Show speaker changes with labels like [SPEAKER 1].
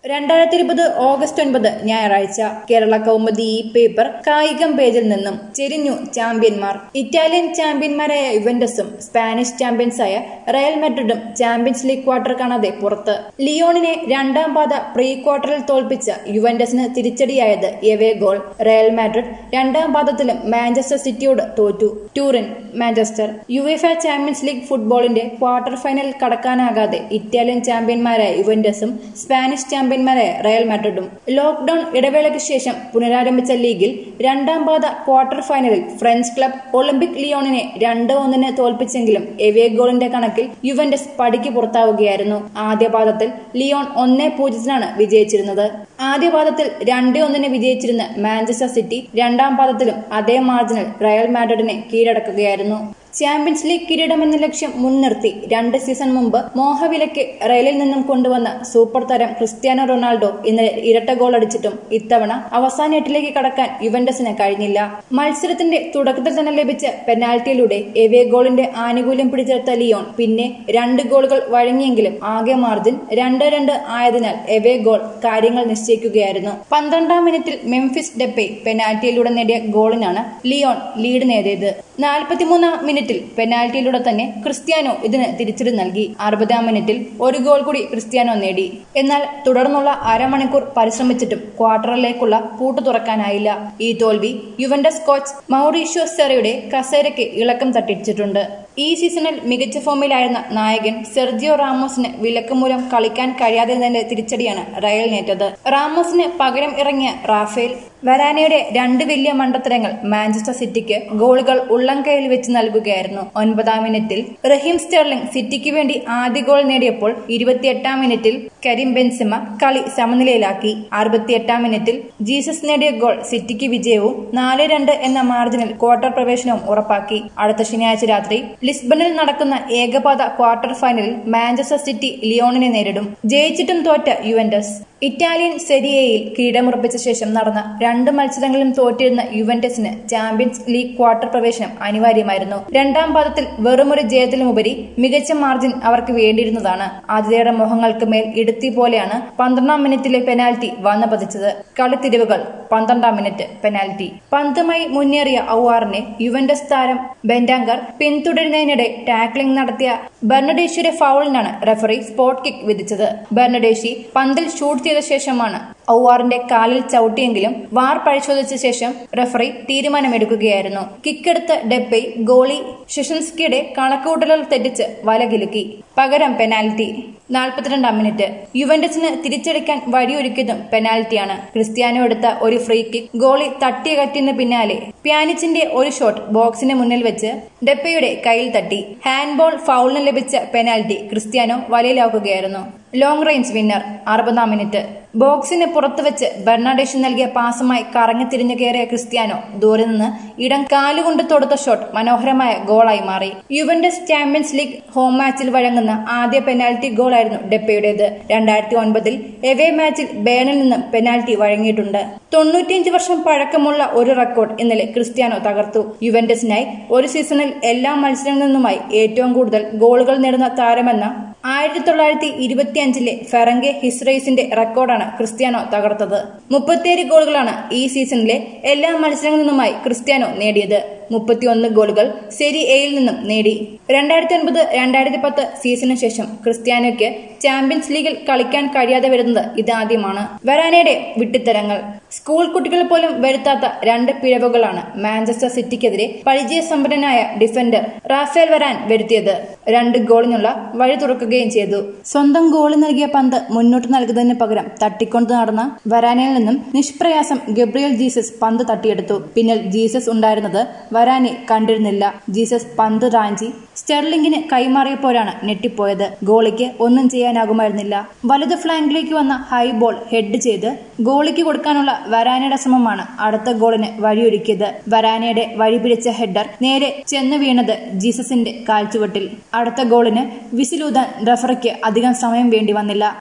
[SPEAKER 1] രണ്ടായിരത്തി ഇരുപത് ഓഗസ്റ്റ് ഒൻപത് ഞായറാഴ്ച കേരള കൗമുദി ഈ പേപ്പർ കായികം പേജിൽ നിന്നും ചെരിഞ്ഞു ചാമ്പ്യന്മാർ ഇറ്റാലിയൻ ചാമ്പ്യന്മാരായ യുവന്റസും സ്പാനിഷ് ചാമ്പ്യൻസായ റയൽ മെഡ്രിഡും ചാമ്പ്യൻസ് ലീഗ് ക്വാർട്ടർ കാണാതെ പുറത്ത് ലിയോണിനെ രണ്ടാം പാത പ്രീ ക്വാർട്ടറിൽ തോൽപ്പിച്ച യുവന്റസിന് തിരിച്ചടിയായത് എവേ ഗോൾ റയൽ മാഡ്രിഡ് രണ്ടാം പാദത്തിലും മാഞ്ചസ്റ്റർ സിറ്റിയോട് തോറ്റു Turin Manchester UEFA champions league ഫുട്ബോളിന്റെ ക്വാർട്ടർ ഫൈനൽ കടക്കാനാകാതെ ഇറ്റാലിയൻ ചാമ്പ്യന്മാരായ യുവന്റസും സ്പാനിഷ് ചാമ്പ്യന്മാരായ റയൽ മാഡ്രിഡും ലോക്ഡൌൺ ഇടവേളയ്ക്ക് ശേഷം പുനരാരംഭിച്ച ലീഗിൽ രണ്ടാം പാത ക്വാർട്ടർ ഫൈനലിൽ ഫ്രഞ്ച് ക്ലബ് ഒളിമ്പിക് ലിയോണിനെ രണ്ട് ഒന്നിന് തോൽപ്പിച്ചെങ്കിലും എവേ ഗോളിന്റെ കണക്കിൽ യുവന്റസ് പടിക്ക് പുറത്താവുകയായിരുന്നു ആദ്യ പാദത്തിൽ ലിയോൺ ഒന്നേ പൂജ്യത്തിനാണ് വിജയിച്ചിരുന്നത് ആദ്യ പാദത്തിൽ രണ്ടേ ഒന്നിന് വിജയിച്ചിരുന്ന മാഞ്ചസ്റ്റർ സിറ്റി രണ്ടാം പാദത്തിലും അതേ മാർജിനിൽ റയൽ മാഡ്രിഡിനെ കീഴടക്കുകയായിരുന്നു ചാമ്പ്യൻസ് ലീഗ് കിരീടമെന്ന ലക്ഷ്യം മുൻനിർത്തി രണ്ട് സീസൺ മുമ്പ് മോഹവിലയ്ക്ക് റയലിൽ നിന്നും കൊണ്ടുവന്ന സൂപ്പർ താരം ക്രിസ്ത്യാനോ റൊണാൾഡോ ഇന്നലെ ഇരട്ട ഗോൾ അടിച്ചിട്ടും ഇത്തവണ അവസാന എട്ടിലേക്ക് കടക്കാൻ യുവന്റസിന് കഴിഞ്ഞില്ല മത്സരത്തിന്റെ തുടക്കത്തിൽ തന്നെ ലഭിച്ച പെനാൽറ്റിയിലൂടെ എവേ ഗോളിന്റെ ആനുകൂല്യം പിടിച്ചെടുത്ത ലിയോൺ പിന്നെ രണ്ട് ഗോളുകൾ വഴങ്ങിയെങ്കിലും ആകെ മാർജിൻ രണ്ട് രണ്ട് ആയതിനാൽ എവേ ഗോൾ കാര്യങ്ങൾ നിശ്ചയിക്കുകയായിരുന്നു പന്ത്രണ്ടാം മിനിറ്റിൽ മെംഫിസ് ഡെപ്പെ പെനാൽറ്റിയിലൂടെ നേടിയ ഗോളിനാണ് ലിയോൺ ലീഡ് നേടിയത് നാൽപ്പത്തിമൂന്നാം മിനിറ്റിൽ പെനാൽറ്റിയിലൂടെ തന്നെ ക്രിസ്ത്യാനോ ഇതിന് തിരിച്ചടി നൽകി അറുപതാം മിനിറ്റിൽ ഒരു ഗോൾ കൂടി ക്രിസ്ത്യാനോ നേടി എന്നാൽ തുടർന്നുള്ള അരമണിക്കൂർ പരിശ്രമിച്ചിട്ടും ക്വാർട്ടറിലേക്കുള്ള പൂട്ട് തുറക്കാനായില്ല ഈ തോൽവി യുവന്റസ് കോച്ച് മൗറീഷ്യോ സെറയുടെ കസേരയ്ക്ക് ഇളക്കം തട്ടിച്ചിട്ടുണ്ട് ഈ സീസണിൽ മികച്ച ഫോമിലായിരുന്ന നായകൻ സെർജിയോ റാമോസിന് വിലക്ക് മൂലം കളിക്കാൻ കഴിയാതിരുന്നതിന്റെ തിരിച്ചടിയാണ് റയൽ നേറ്റത് റാമോസിന് പകരം ഇറങ്ങിയ റാഫേൽ വരാനയുടെ രണ്ട് വലിയ മണ്ടത്തരങ്ങൾ മാഞ്ചസ്റ്റർ സിറ്റിക്ക് ഗോളുകൾ ഉള്ളം കയ്യിൽ വെച്ച് നൽകുകയായിരുന്നു ഒൻപതാം മിനിറ്റിൽ റഹീം സ്റ്റെർലിംഗ് സിറ്റിക്ക് വേണ്ടി ആദ്യ ഗോൾ നേടിയപ്പോൾ ഇരുപത്തിയെട്ടാം മിനിറ്റിൽ കരീം ബെൻസിമ കളി സമനിലയിലാക്കി അറുപത്തിയെട്ടാം മിനിറ്റിൽ ജീസസ് നേടിയ ഗോൾ സിറ്റിക്ക് വിജയവും നാല് രണ്ട് എന്ന മാർജിനിൽ ക്വാർട്ടർ പ്രവേശനവും ഉറപ്പാക്കി അടുത്ത ശനിയാഴ്ച രാത്രി ലിസ്ബണിൽ നടക്കുന്ന ഏകപാത ക്വാർട്ടർ ഫൈനലിൽ മാഞ്ചസ്റ്റർ സിറ്റി ലിയോണിനെ നേരിടും ജയിച്ചിട്ടും തോറ്റ യുവന്റസ് ഇറ്റാലിയൻ സെരിയയിൽ കിരീടമുറപ്പിച്ച ശേഷം നടന്ന രണ്ട് മത്സരങ്ങളിലും തോറ്റിരുന്ന യുവന്റസിന് ചാമ്പ്യൻസ് ലീഗ് ക്വാർട്ടർ പ്രവേശനം അനിവാര്യമായിരുന്നു രണ്ടാം പാദത്തിൽ വെറുമൊരു ജയത്തിലുമുപരി മികച്ച മാർജിൻ അവർക്ക് വേണ്ടിയിരുന്നതാണ് ആതിഥേയരുടെ മുഖങ്ങൾക്ക് മേൽ ഇടുത്തി പോലെയാണ് പന്ത്രണ്ടാം മിനിറ്റിലെ പെനാൽറ്റി വന്നു പതിച്ചത് കളിത്തിരിവുകൾ പന്ത്രണ്ടാം മിനിറ്റ് പെനാൽറ്റി പന്തുമായി മുന്നേറിയ ഔവാറിനെ യുവന്റസ് താരം ബെൻഡാങ്കർ പിന്തുടരുന്നതിനിടെ ടാക്ലിംഗ് നടത്തിയ ബെർണഡേഷിയുടെ ഫൗളിനാണ് റെഫറി സ്പോട്ട് കിക്ക് വിധിച്ചത് ബെർണഡേഷി പന്തിൽ ഷൂട്ട് ചെയ്ത ശേഷമാണ് ഔവാറിന്റെ കാലിൽ ചവിട്ടിയെങ്കിലും വാർ പരിശോധിച്ച ശേഷം റെഫറി തീരുമാനമെടുക്കുകയായിരുന്നു കിക്കെടുത്ത ഡെപ്പെ ഗോളി ഷിഷൻസ്കിയുടെ കണക്കുകൂട്ടലുകൾ തെറ്റിച്ച് വലകിലുക്കി പകരം പെനാൽറ്റി നാൽപ്പത്തിരണ്ടാം മിനിറ്റ് യുവന്റസിന് തിരിച്ചടിക്കാൻ വഴിയൊരുക്കിയതും പെനാൽറ്റിയാണ് ക്രിസ്ത്യാനോ എടുത്ത ഒരു ഫ്രീ കിക്ക് ഗോളി തട്ടിയകറ്റിന് പിന്നാലെ പ്യാനിച്ചിന്റെ ഒരു ഷോട്ട് ബോക്സിന് മുന്നിൽ വെച്ച് ഡെപ്പയുടെ കയ്യിൽ തട്ടി ഹാൻഡ്ബോൾ ഫൗളിന് ലഭിച്ച പെനാൽറ്റി ക്രിസ്ത്യാനോ വലയിലാക്കുകയായിരുന്നു ലോങ് റേഞ്ച് വിന്നർ അറുപതാം മിനിറ്റ് ബോക്സിന് പുറത്തുവെച്ച് ബെർണാഡേഷൻ നൽകിയ പാസുമായി കറങ്ങിത്തിരിഞ്ഞു കയറിയ ക്രിസ്ത്യാനോ ദൂരെ നിന്ന് ഇടം കാലുകൊണ്ട് തൊടുത്ത ഷോട്ട് മനോഹരമായ ഗോളായി മാറി യുവന്റസ് ചാമ്പ്യൻസ് ലീഗ് ഹോം മാച്ചിൽ വഴങ്ങുന്ന ആദ്യ പെനാൽറ്റി ഗോളായിരുന്നു ഡെപ്പയുടേത് രണ്ടായിരത്തി ഒൻപതിൽ എവേ മാച്ചിൽ ബേണിൽ നിന്നും പെനാൽറ്റി വഴങ്ങിയിട്ടുണ്ട് തൊണ്ണൂറ്റിയഞ്ച് വർഷം പഴക്കമുള്ള ഒരു റെക്കോർഡ് ഇന്നലെ ക്രിസ്ത്യാനോ തകർത്തു യുവന്റസിനായി ഒരു സീസണിൽ എല്ലാ മത്സരങ്ങളിൽ നിന്നുമായി ഏറ്റവും കൂടുതൽ ഗോളുകൾ നേടുന്ന താരമെന്ന ആയിരത്തി തൊള്ളായിരത്തി ഇരുപത്തിയഞ്ചിലെ ഫെറങ്കെ ഹിസ്റൈസിന്റെ റെക്കോർഡാണ് ക്രിസ്ത്യാനോ തകർത്തത് മുപ്പത്തിയേഴ് ഗോളുകളാണ് ഈ സീസണിലെ എല്ലാ മത്സരങ്ങളിൽ നിന്നുമായി ക്രിസ്ത്യാനോ നേടിയത് മുപ്പത്തിയൊന്ന് ഗോളുകൾ സെരി എയിൽ നിന്നും നേടി രണ്ടായിരത്തി ഒൻപത് രണ്ടായിരത്തി പത്ത് സീസണിന് ശേഷം ക്രിസ്ത്യാനോയ്ക്ക് ചാമ്പ്യൻസ് ലീഗിൽ കളിക്കാൻ കഴിയാതെ വരുന്നത് ഇതാദ്യമാണ് വരാനയുടെ വിട്ടിത്തരങ്ങൾ സ്കൂൾ കുട്ടികൾ പോലും വരുത്താത്ത രണ്ട് പിഴവുകളാണ് മാഞ്ചസ്റ്റർ സിറ്റിക്കെതിരെ പരിചയസമ്പന്നനായ ഡിഫൻഡർ റാഫേൽ വരാൻ വരുത്തിയത് രണ്ട് ഗോളിനുള്ള വഴി തുറക്കുകയും ചെയ്തു സ്വന്തം ഗോളി നൽകിയ പന്ത് മുന്നോട്ട് നൽകുന്നതിന് പകരം തട്ടിക്കൊണ്ടു നടന്ന വരാനയിൽ നിന്നും നിഷ്പ്രയാസം ഗബ്രിയൽ ജീസസ് പന്ത് തട്ടിയെടുത്തു പിന്നിൽ ജീസസ് ഉണ്ടായിരുന്നത് വരാനെ കണ്ടിരുന്നില്ല ജീസസ് പന്ത് റാഞ്ചി സ്റ്റെർലിംഗിന് കൈമാറിയപ്പോഴാണ് ഞെട്ടിപ്പോയത് ഗോളിക്ക് ഒന്നും ചെയ്യാനാകുമായിരുന്നില്ല വലത് ഫ്ലാങ്കിലേക്ക് വന്ന ഹൈ ബോൾ ഹെഡ് ചെയ്ത് ഗോളിക്ക് കൊടുക്കാനുള്ള വരാനയുടെ ശ്രമമാണ് അടുത്ത ഗോളിന് വഴിയൊരുക്കിയത് വരാനയുടെ വഴി പിടിച്ച ഹെഡർ നേരെ ചെന്നു വീണത് ജീസസിന്റെ കാൽച്ചുവട്ടിൽ അടുത്ത ഗോളിന് വിസിലൂതാൻ റഫറിക്ക് അധികം സമയം വേണ്ടി വന്നില്ല